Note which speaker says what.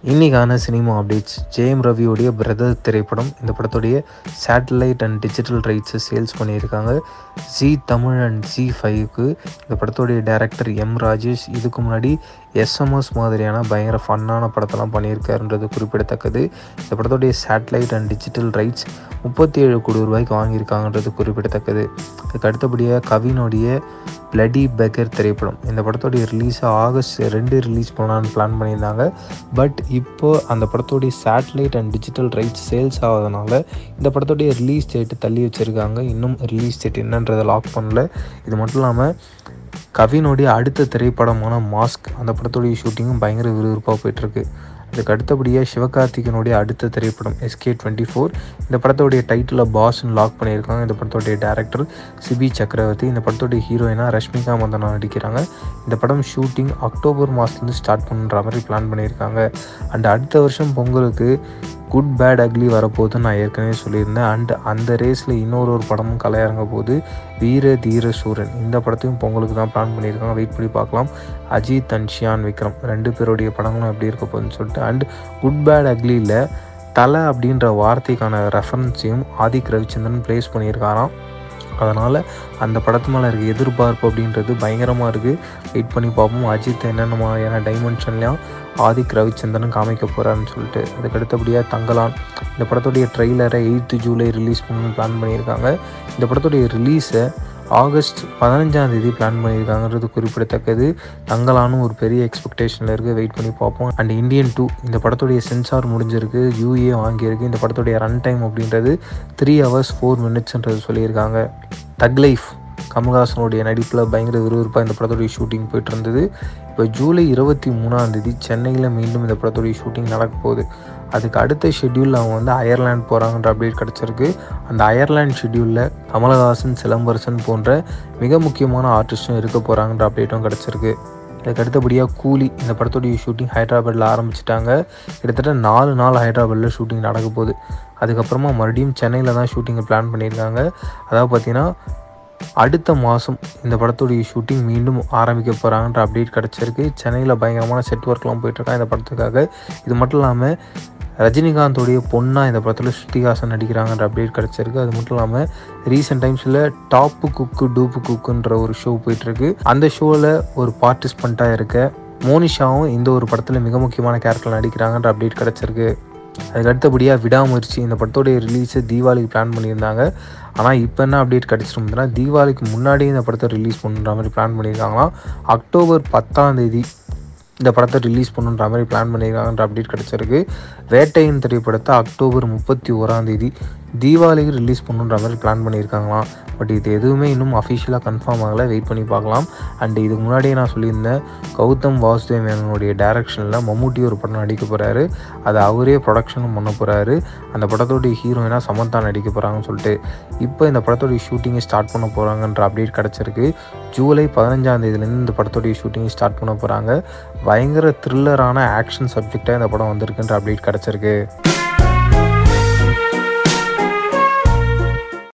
Speaker 1: இன்னைக்கான cinema updates Jayam ரவியோடைய brother திரைப்படம் இந்த படத்துடைய சேட்டலைட் அண்ட் டிஜிட்டல் ரைட்ஸை சேல்ஸ் பண்ணியிருக்காங்க ஜி தமிழ் அண்ட் ஜி ஃபைவ்க்கு இந்த படத்துடைய டைரக்டர் எம் ராஜேஷ் இதுக்கு முன்னாடி எஸ்எம்எஸ் மாதிரியான பயங்கர ஃபன்னான படத்தெல்லாம் பண்ணியிருக்காருன்றது குறிப்பிடத்தக்கது இந்த படத்துடைய சேட்டலைட் அண்ட் டிஜிட்டல் ரைட்ஸ் முப்பத்தி ஏழு கோடி ரூபாய்க்கு வாங்கியிருக்காங்கன்றது குறிப்பிடத்தக்கது அதுக்கு அடுத்தபடியாக கவினுடைய பிளடி பெக்கர் திரைப்படம் இந்த படத்துடைய ரிலீஸை ஆகஸ்ட் ரெண்டு ரிலீஸ் பண்ணலான்னு பிளான் பண்ணியிருந்தாங்க பட் இப்போ அந்த படத்துடைய satellite and digital rights sales ஆகாதனால இந்த படத்துடைய ரிலீஸ் டேட்டு தள்ளி வச்சுருக்காங்க இன்னும் ரிலீஸ் டேட் என்னன்றதை லாக் பண்ணல இது மட்டும் இல்லாமல் கவினுடைய அடுத்த திரைப்படமான மாஸ்க் அந்த படத்துடைய ஷூட்டிங்கும் பயங்கர விறுவிறுப்பாக போயிட்டுருக்கு அதுக்கு அடுத்தபடியாக சிவகார்த்திகனுடைய அடுத்த திரைப்படம் எஸ்கே டுவெண்ட்டி ஃபோர் இந்த படத்தோடைய டைட்டில் பாஸ்ன்னு லாக் பண்ணியிருக்காங்க இந்த படத்தோடைய டேரக்டர் சிபி சக்கரவர்த்தி இந்த படத்தோடைய ஹீரோயினாக ரஷ்மிகா மந்தனா நடிக்கிறாங்க இந்த படம் ஷூட்டிங் அக்டோபர் மாதத்துலேருந்து ஸ்டார்ட் பண்ணுற மாதிரி பிளான் பண்ணியிருக்காங்க அண்ட் அடுத்த வருஷம் பொங்கலுக்கு குட் பேட் அக்லி வரப்போகுதுன்னு நான் ஏற்கனவே சொல்லியிருந்தேன் அண்ட் அந்த ரேஸில் இன்னொரு ஒரு படமும் கலையிறங்க போது வீர தீர சூரன் இந்த படத்தையும் பொங்கலுக்கு தான் பிளான் பண்ணியிருக்காங்க வெயிட் பண்ணி பார்க்கலாம் அஜித் அண்ட் ஷியான் விக்ரம் ரெண்டு பேருடைய படங்களும் எப்படி இருக்க போகுதுன்னு சொல்லிட்டு அண்ட் குட் பேட் அக்லியில் தலை அப்படின்ற வார்த்தைக்கான ரெஃபரன்ஸையும் ஆதிக் ரவிச்சந்திரன் ப்ளேஸ் பண்ணியிருக்காராம் அதனால் அந்த படத்து மேலே இருக்க எதிர்பார்ப்பு அப்படின்றது பயங்கரமாக இருக்குது வெயிட் பண்ணி பார்ப்போம் அஜித் என்னென்ன மாதிரியான டைமென்ஷன்லையும் ஆதிக் ரவிச்சந்திரன் காமிக்க போகிறாருன்னு சொல்லிட்டு அதுக்கு அடுத்தபடியாக தங்கலான் இந்த படத்துடைய ட்ரெய்லரை எயித்து ஜூலை ரிலீஸ் பண்ணணும்னு பிளான் பண்ணியிருக்காங்க இந்த படத்துடைய ரிலீஸை ஆகஸ்ட் பதினஞ்சாம் தேதி பிளான் பண்ணியிருக்காங்கன்றது குறிப்பிடத்தக்கது தங்கலானும் ஒரு பெரிய எக்ஸ்பெக்டேஷனில் இருக்குது வெயிட் பண்ணி பார்ப்போம் அண்ட் இந்தியன் டூ இந்த படத்துடைய சென்சார் முடிஞ்சிருக்கு யூஏ வாங்கியிருக்கு இந்த படத்துடைய ரன் டைம் அப்படின்றது த்ரீ ஹவர்ஸ் ஃபோர் மினிட்ஸ்ன்றது சொல்லியிருக்காங்க தக் லைஃப் கமல்ஹாசனுடைய நடிப்பில் பயங்கர விறுவிறுப்பாக இந்த படத்துடைய ஷூட்டிங் போயிட்டு இருந்தது இப்போ ஜூலை இருபத்தி மூணாம் தேதி சென்னையில் மீண்டும் இந்த படத்துடைய ஷூட்டிங் நடக்க போகுது அதுக்கு அடுத்த ஷெட்யூலில் அவங்க வந்து அயர்லாண்ட் போகிறாங்கன்ற அப்டேட் கிடச்சிருக்கு அந்த அயர்லாண்ட் ஷெட்யூலில் கமலஹாசன் சிலம்பரசன் போன்ற மிக முக்கியமான ஆர்டிஸ்ட்டும் இருக்க போகிறாங்கன்ற அப்டேட்டும் கிடச்சிருக்கு அதுக்கு அடுத்தபடியாக கூலி இந்த படத்துடைய ஷூட்டிங் ஹைதராபாத்தில் ஆரம்பிச்சிட்டாங்க கிட்டத்தட்ட நாலு நாள் ஹைதராபாத்தில் ஷூட்டிங் நடக்க போகுது அதுக்கப்புறமா மறுபடியும் சென்னையில் தான் ஷூட்டிங்கை பிளான் பண்ணியிருக்காங்க அதாவது பார்த்திங்கன்னா அடுத்த மாதம் இந்த படத்துடைய ஷூட்டிங் மீண்டும் ஆரம்பிக்க போகிறாங்கன்ற அப்டேட் கிடச்சிருக்கு சென்னையில் பயங்கரமான செட் ஒர்க்லாம் போயிட்டுருக்காங்க இந்த படத்துக்காக இது மட்டும் இல்லாமல் ரஜினிகாந்தோடைய பொண்ணாக இந்த படத்தில் ஸ்ருதிஹாசன் நடிக்கிறாங்கன்ற அப்டேட் கிடச்சிருக்கு அது மட்டும் இல்லாமல் ரீசெண்ட் டைம்ஸில் டாப்பு குக்கு டூப்பு குக்குன்ற ஒரு ஷோ போயிட்டுருக்கு அந்த ஷோவில் ஒரு பார்ட்டிசிபண்ட்டாக இருக்க மோனிஷாவும் இந்த ஒரு படத்தில் மிக முக்கியமான கேரக்டர் நடிக்கிறாங்கன்ற அப்டேட் கிடச்சிருக்கு அதுக்கு அடுத்தபடியாக விடாமுயற்சி இந்த படத்தோடைய ரிலீஸை தீபாவளிக்கு பிளான் பண்ணியிருந்தாங்க ஆனால் இப்போ என்ன அப்டேட் கிடச்சிருந்ததுன்னா தீபாவளிக்கு முன்னாடி இந்த படத்தை ரிலீஸ் பண்ணுற மாதிரி பிளான் பண்ணியிருக்காங்களாம் அக்டோபர் பத்தாம் தேதி இந்த படத்தை ரிலீஸ் பண்ணுன்ற மாதிரி பிளான் பண்ணியிருக்காங்கன்ற அப்டேட் கிடச்சிருக்கு வேட்டையின் திரைப்படத்தை அக்டோபர் முப்பத்தி ஓராம் தேதி தீபாவளிக்கு ரிலீஸ் பண்ணுன்ற மாதிரி பிளான் பண்ணியிருக்காங்களாம் பட் இது எதுவுமே இன்னும் அஃபிஷியலாக கன்ஃபார்ம் ஆகலை வெயிட் பண்ணி பார்க்கலாம் அண்ட் இதுக்கு முன்னாடியே நான் சொல்லியிருந்தேன் கௌதம் வாசுதேவ் மேனனுடைய டைரக்ஷனில் மம்முட்டி ஒரு படம் நடிக்க போகிறாரு அதை அவரே ப்ரொடக்ஷனும் பண்ண போகிறாரு அந்த படத்தோடைய ஹீரோயினாக சமந்தா நடிக்க போகிறாங்கன்னு சொல்லிட்டு இப்போ இந்த படத்தோடைய ஷூட்டிங்கை ஸ்டார்ட் பண்ண போகிறாங்கன்ற அப்டேட் கிடச்சிருக்கு ஜூலை பதினஞ்சாம் தேதியிலேருந்து இந்த படத்தோடைய ஷூட்டிங்கை ஸ்டார்ட் பண்ண போகிறாங்க பயங்கர த்ரில்லரான ஆக்ஷன் சப்ஜெக்டாக இந்த படம் வந்திருக்குன்ற அப்டேட் கிடச்சிருக்கு